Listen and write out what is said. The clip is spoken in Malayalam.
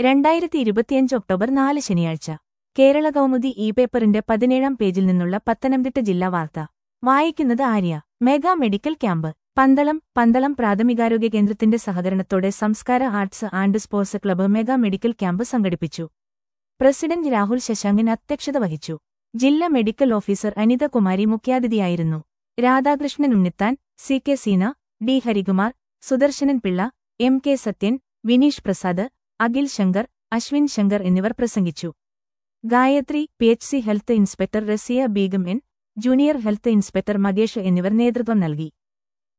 രണ്ടായിരത്തി ഇരുപത്തിയഞ്ച് ഒക്ടോബർ നാല് ശനിയാഴ്ച കേരള കൗമുദി ഇ പേപ്പറിന്റെ പതിനേഴാം പേജിൽ നിന്നുള്ള പത്തനംതിട്ട ജില്ലാ വാർത്ത വായിക്കുന്നത് Arya mega medical camp Pandalam Pandalam പ്രാഥമികാരോഗ്യ കേന്ദ്രത്തിന്റെ സഹകരണത്തോടെ Samskara arts and sports club mega medical camp സംഘടിപ്പിച്ചു പ്രസിഡന്റ് രാഹുൽ ശശാങ്കൻ അധ്യക്ഷത വഹിച്ചു ജില്ലാ മെഡിക്കൽ ഓഫീസർ അനിത കുമാരി മുഖ്യാതിഥിയായിരുന്നു Radhakrishnan Unnithan C K Seena D Harikumar Sudarsanan Pillai M K Sathyan Vineesh Prasad Akhil Sankar Aswin Sankar എന്നിവർ പ്രസംഗിച്ചു Gayathri P H C health inspector Rasiya Beegum N junior health inspector Makesh എന്നിവർ നേതൃത്വം നൽകി